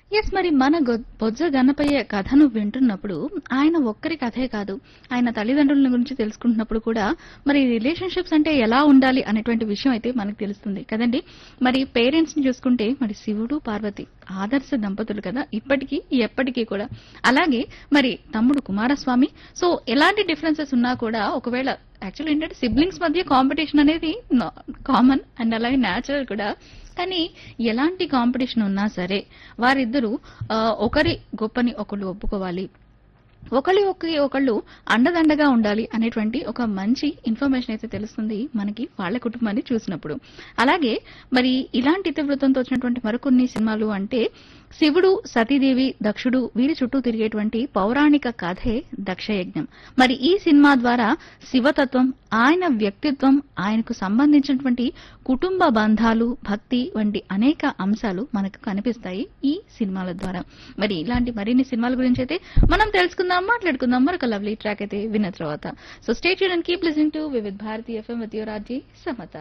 yes మరి మన గొ- బొజ్జ గణపయ్య కథను వింటున్నప్పుడు ఆయన ఒక్కరి కథే కాదు ఆయన తల్లిదండ్రుల గురించి తెలుసుకుంటున్నప్పుడు కూడా మరి రిలేషన్షిప్స్ అంటే ఎలా ఉండాలి అనేటువంటి విషయం అయితే మనకు తెలుస్తుంది కదండి మరి పేరెంట్స్ ని చూసుకుంటే మరి శివుడు పార్వతి ఆదర్శ దంపతులు కదా ఇప్పటికీ ఎప్పటికీ కూడా అలాగే మరి తమ్ముడు కుమారస్వామి సో ఎలాంటి డిఫరెన్సెస్ ఉన్నా కూడా ఒకవేళ యాక్చువల్ ఏంటంటే సిబ్లింగ్స్ మధ్య కాంపిటీషన్ అనేది కామన్ అండ్ అలాగే న్యాచురల్ కూడా కానీ ఎలాంటి కాంపిటీషన్ ఉన్నా సరే వారిద్దరూ ఆ, ఒకరి గొప్పని ఒకళ్ళు ఒప్పుకోవాలి ఒకళ్ళు ఒకే ఒకళ్ళు అండదండగా ఉండాలి అనేటువంటి ఒక మంచి ఇన్ఫర్మేషన్ అయితే తెలుస్తుంది మనకి వాళ్ళ కుటుంబాన్ని చూసినప్పుడు అలాగే మరి ఇలాంటి ఇతివృత్తంతో వచ్చినటువంటి మరికొన్ని సినిమాలు అంటే శివుడు సతీదేవి దక్షుడు వీరి చుట్టూ తిరిగేటువంటి పౌరాణిక కథే దక్షయజ్ఞం మరి ఈ సినిమా ద్వారా శివతత్వం ఆయన వ్యక్తిత్వం ఆయనకు సంబంధించినటువంటి కుటుంబ బంధాలు భక్తి వంటి అనేక అంశాలు మనకు కనిపిస్తాయి ఈ సినిమాల ద్వారా మరి ఇలాంటి మరిన్ని సినిమాల గురించి అయితే మనం తెలుసుకుందాం మాట్లాడుకుందాం మరొక లవ్లీ ట్రాక్ అయితే విన్న తర్వాత so state and keep listening to Vividh Bharati FM with your RJ Samata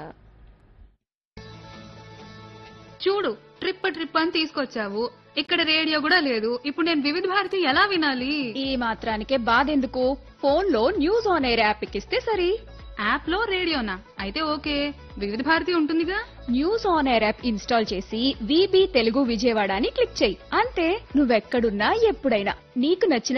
చూడు ట్రిప్ ట్రిప్ అని తీసుకొచ్చావు ఇక్కడ రేడియో కూడా లేదు ఇప్పుడు నేను వివిధ భారతి ఎలా వినాలి ఈ మాత్రానికే బాధెందుకు ఫోన్ లో న్యూస్ ఆన్ ఎయిర్ యాప్ ఎక్కిస్తే సరి యాప్ లో రేడియోనా అయితే ఓకే వివిధ భారతి ఉంటుందిగా news on air app install చేసి విబి తెలుగు విజయవాడ అని క్లిక్ చేయి అంతే నువ్వెక్కడున్నా ఎప్పుడైనా నీకు నచ్చిన